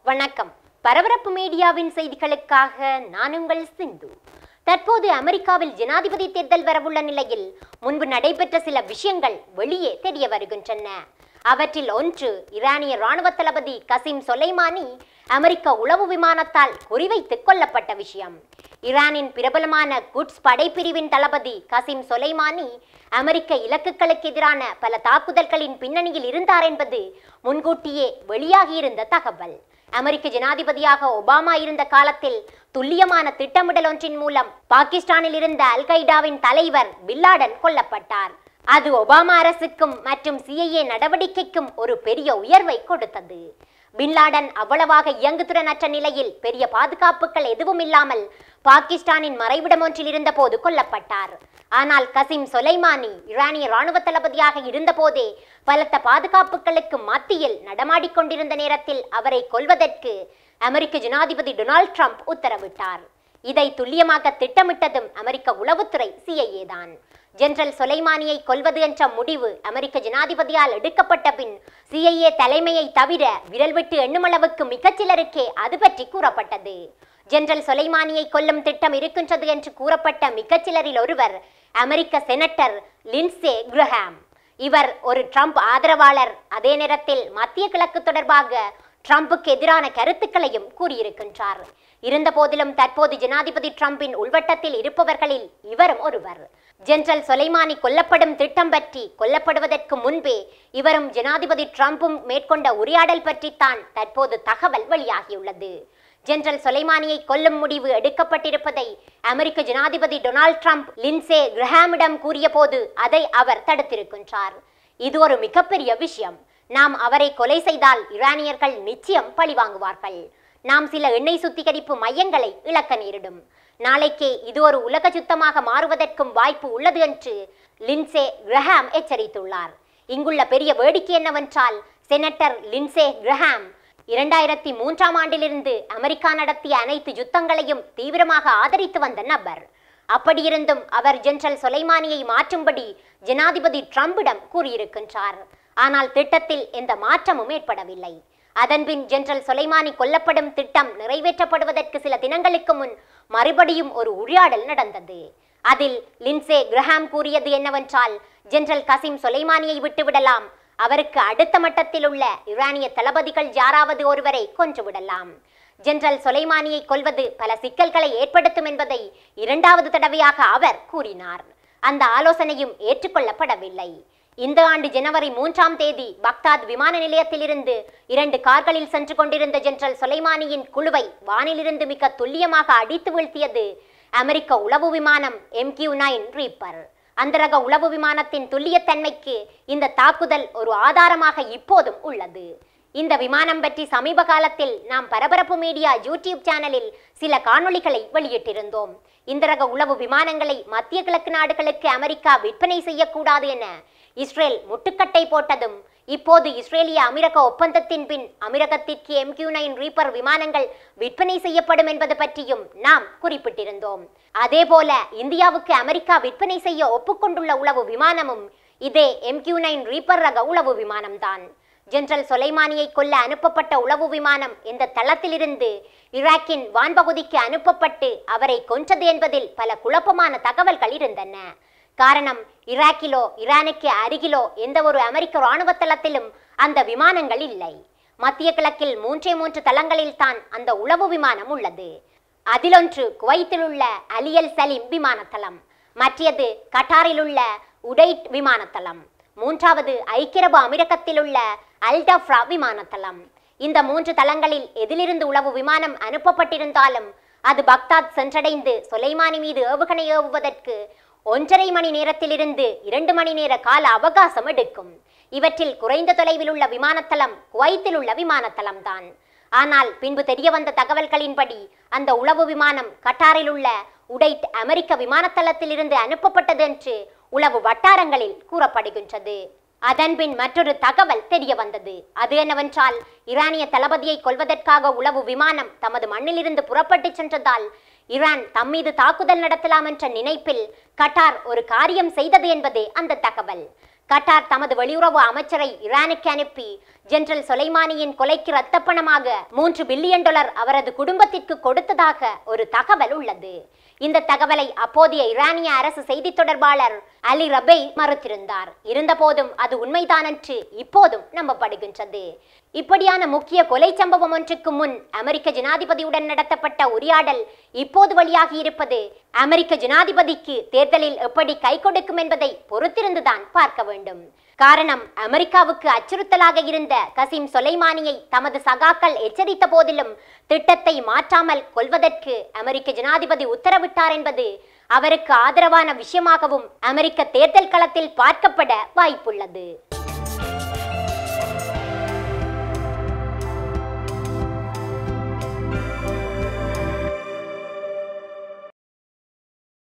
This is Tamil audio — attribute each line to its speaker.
Speaker 1: வணக்கம் பரபரப்பு மீடியாவின் செய்திகளுக்காக நான் உங்கள் சிந்து தற்போது அமெரிக்காவில் ஜனாதிபதி தேர்தல் வரவுள்ள நிலையில் முன்பு நடைபெற்ற சில விஷயங்கள் வெளியே தெரிய வருகின்றன அவற்றில் ஒன்று ஈரானிய ராணுவ தளபதி கசிம் சொலைமானி அமெரிக்க உளவு விமானத்தால் குறிவைத்து கொல்லப்பட்ட விஷயம் ஈரானின் பிரபலமான குட்ஸ் படைப்பிரிவின் தளபதி கசிம் சொலைமானி அமெரிக்க இலக்குகளுக்கு எதிரான பல தாக்குதல்களின் பின்னணியில் இருந்தார் என்பது முன்கூட்டியே வெளியாகியிருந்த தகவல் அமெரிக்க ஜனாதிபதியாக ஒபாமா இருந்த காலத்தில் துல்லியமான திட்டமிடல் ஒன்றின் மூலம் பாகிஸ்தானில் இருந்த அல் கைடாவின் தலைவர் பில்லாடன் கொல்லப்பட்டார் அது ஒபாமா அரசுக்கும் மற்றும் சிஐஏ நடவடிக்கைக்கும் ஒரு பெரிய உயர்வை கொடுத்தது பின்லாடன் அவ்வளவாக இயங்குதிறனற்ற நிலையில் பெரிய பாதுகாப்புகள் எதுவும் இல்லாமல் பாகிஸ்தானின் மறைவிடம் ஒன்றில் இருந்தபோது கொல்லப்பட்டார் ஆனால் கசிம் சொலைமானி ஈரானிய ராணுவ தளபதியாக இருந்தபோதே பலத்த பாதுகாப்புகளுக்கு மத்தியில் நடமாடிக் கொண்டிருந்த நேரத்தில் அவரை கொல்வதற்கு அமெரிக்க ஜனாதிபதி டொனால்ட் ட்ரம்ப் உத்தரவிட்டார் இதை துல்லியமாக திட்டமிட்டதும் அமெரிக்க உளவுத்துறை சிஐஏ தான் ஜெனரல் சொலைமானியை கொல்வது என்ற முடிவு அமெரிக்க ஜனாதிபதியால் எடுக்கப்பட்ட பின் சிஐஏ தலைமையை தவிர விரல் விட்டு எண்ணுமளவுக்கு மிகச் சிலருக்கே அது பற்றி கூறப்பட்டது ஜெனரல் சொலைமானியை கொல்லும் திட்டம் இருக்கின்றது என்று கூறப்பட்ட மிகச் சிலரில் ஒருவர் அமெரிக்க செனட்டர் லின்சே கிரஹாம் இவர் ஒரு ட்ரம்ப் ஆதரவாளர் அதே நேரத்தில் மத்திய கிழக்கு தொடர்பாக ட்ரம்புக்கு எதிரான கருத்துக்களையும் கூறியிருக்கின்றார் இருந்த போதிலும் தற்போது ஜனாதிபதி ட்ரம்பின் உள்வட்டத்தில் இருப்பவர்களில் இவரும் ஒருவர் ஜெனரல் சொலைமானி கொல்லப்படும் திட்டம் பற்றி கொல்லப்படுவதற்கு முன்பே இவரும் ஜனாதிபதி ட்ரம்பும் மேற்கொண்ட உரையாடல் பற்றித்தான் தற்போது தகவல் வெளியாகியுள்ளது ஜெனரல் சொலைமானியை கொல்லும் முடிவு எடுக்கப்பட்டிருப்பதை அமெரிக்க ஜனாதிபதி டொனால்ட் ட்ரம்ப் லின்சே கிரஹாமிடம் கூறிய போது அதை அவர் தடுத்திருக்கின்றார் இது ஒரு மிகப்பெரிய விஷயம் நாம் அவரை கொலை செய்தால் ஈரானியர்கள் நிச்சயம் பழிவாங்குவார்கள் நாம் சில எண்ணெய் சுத்திகரிப்பு மையங்களை இழக்க நேரிடும் நாளைக்கே இது ஒரு உலக சுத்தமாக மாறுவதற்கும் வாய்ப்பு உள்ளது என்று லின்சே கிரஹாம் எச்சரித்துள்ளார் இங்குள்ள பெரிய வேடிக்கை என்னவென்றால் செனட்டர் லின்சே கிரஹாம் இரண்டாயிரத்தி மூன்றாம் ஆண்டிலிருந்து அமெரிக்கா நடத்திய அனைத்து யுத்தங்களையும் தீவிரமாக ஆதரித்து வந்த நபர் அப்படியிருந்தும் அவர் ஜெனரல் சொலைமானியை மாற்றும்படி ஜனாதிபதி ட்ரம்பிடம் கூறியிருக்கின்றார் ஆனால் திட்டத்தில் எந்த மாற்றமும் ஏற்படவில்லை அதன்பின் ஜெனரல் சொலைமானி கொல்லப்படும் திட்டம் நிறைவேற்றப்படுவதற்கு சில தினங்களுக்கு முன் மறுபடியும் ஒரு உரையாடல் நடந்தது அதில் லின்சே கிரஹாம் கூறியது என்னவென்றால் ஜெனரல் கசிம் சொலைமானியை விட்டுவிடலாம் அவருக்கு அடுத்த மட்டத்தில் உள்ள ஈரானிய தளபதிகள் யாராவது ஒருவரை கொன்றுவிடலாம் ஜெனரல் சொலைமானியை கொல்வது பல சிக்கல்களை ஏற்படுத்தும் என்பதை இரண்டாவது தடவையாக அவர் கூறினார் அந்த ஆலோசனையும் ஏற்றுக்கொள்ளப்படவில்லை இந்த ஆண்டு ஜனவரி மூன்றாம் தேதி பக்தாத் விமான நிலையத்திலிருந்து இரண்டு கார்களில் சென்று கொண்டிருந்த ஜெனரல் சொலைமானியின் குழுவை வானிலிருந்து மிக துல்லியமாக அடித்து வீழ்த்தியது அமெரிக்க உளவு விமானம் எம்கியூ நைன் ரீப்பர் அந்த ரக உளவு விமானத்தின் துல்லியத்தன்மைக்கு இந்த தாக்குதல் ஒரு ஆதாரமாக இப்போதும் உள்ளது இந்த விமானம் பற்றி சமீப காலத்தில் நாம் பரபரப்பு மீடியா யூடியூப் சேனலில் சில காணொளிகளை வெளியிட்டிருந்தோம் இந்த ரக உளவு விமானங்களை மத்திய கிழக்கு நாடுகளுக்கு அமெரிக்கா விற்பனை செய்யக்கூடாது என இஸ்ரேல் முட்டுக்கட்டை போட்டதும் இப்போது இஸ்ரேலிய அமெரிக்க ஒப்பந்தத்தின் பின் அமெரிக்கத்திற்கு எம்கியூ நைன் ரீப்பர் விமானங்கள் விற்பனை செய்யப்படும் என்பது பற்றியும் நாம் குறிப்பிட்டிருந்தோம் அதேபோல இந்தியாவுக்கு அமெரிக்கா விற்பனை செய்ய ஒப்புக்கொண்டுள்ள உளவு விமானமும் இதே எம்கியூ நைன் ரீப்பர் ரக உளவு விமானம்தான் ஜெனரல் சொலைமானியை கொல்ல அனுப்பப்பட்ட உளவு விமானம் இந்த தளத்திலிருந்து ஈராக்கின் வான்பகுதிக்கு அனுப்பப்பட்டு அவரை கொன்றது என்பதில் பல குழப்பமான தகவல்கள் இருந்தன காரணம் ஈராக்கிலோ ஈரானுக்கு அருகிலோ எந்த ஒரு அமெரிக்க இராணுவ தளத்திலும் அந்த விமானங்கள் இல்லை மத்திய கிழக்கில் மூன்றே மூன்று தளங்களில் தான் அந்த உளவு விமானம் உள்ளது அதிலொன்று குவைத்தில் உள்ள அலியல் சலீம் விமானத்தளம் மற்றது கட்டாரில் உள்ள உடைட் விமானத்தளம் மூன்றாவது ஐக்கிய அரபு அமீரகத்தில் உள்ள அல்டஃப்ரா விமானத்தளம் இந்த மூன்று தளங்களில் எதிலிருந்து உளவு விமானம் அனுப்பப்பட்டிருந்தாலும் அது பக்தாத் சென்றடைந்து சொலைமானி மீது ஏவுகணை ஏவுவதற்கு ஒன்றரை மணி நேரத்திலிருந்து இரண்டு மணி நேர கால அவகாசம் எடுக்கும் இவற்றில் குறைந்த தொலைவில் உள்ள விமானத்தளம் குவைத்தில் உள்ள விமானத்தளம் தான் ஆனால் பின்பு தெரிய வந்த தகவல்களின்படி அந்த உளவு விமானம் கட்டாரில் உள்ள உடைட் அமெரிக்க விமானத்தளத்திலிருந்து அனுப்பப்பட்டது என்று உளவு வட்டாரங்களில் கூறப்படுகின்றது அதன்பின் மற்றொரு தகவல் தெரிய வந்தது அது என்னவென்றால் ஈரானிய தளபதியை கொல்வதற்காக உளவு விமானம் தமது மண்ணிலிருந்து புறப்பட்டு சென்றதால் ஈரான் தம்மீது தாக்குதல் நடத்தலாம் என்ற நினைப்பில் கட்டார் ஒரு காரியம் செய்தது என்பதே அந்த தகவல் கட்டார் தமது வெளியுறவு அமைச்சரை ஈரானுக்கு அனுப்பி ஜெனரல் சொலைமானியின் கொலைக்கு ரத்தப்பணமாக மூன்று பில்லியன் டாலர் அவரது குடும்பத்திற்கு கொடுத்ததாக ஒரு தகவல் உள்ளது இந்த தகவலை அப்போதைய ஈரானிய அரசு செய்தி தொடர்பாளர் அலி ரபை மறுத்திருந்தார் இருந்தபோதும் அது உண்மைதானென்று இப்போதும் நம்பப்படுகின்றது இப்படியான முக்கிய கொலை சம்பவம் ஒன்றுக்கு முன் அமெரிக்க ஜனாதிபதியுடன் நடத்தப்பட்ட உரையாடல் இப்போது வெளியாகி இருப்பது அமெரிக்க ஜனாதிபதிக்கு தேர்தலில் எப்படி கை கொடுக்கும் என்பதை பொறுத்திருந்துதான் பார்க்க வேண்டும் காரணம் அமெரிக்காவுக்கு அச்சுறுத்தலாக இருந்த கசிம் சொலைமானியை தமது சகாக்கள் எச்சரித்த போதிலும் திட்டத்தை மாற்றாமல் கொல்வதற்கு அமெரிக்க ஜனாதிபதி உத்தரவிட்டார் என்பது அவருக்கு ஆதரவான விஷயமாகவும் அமெரிக்க தேர்தல் களத்தில் பார்க்கப்பட வாய்ப்புள்ளது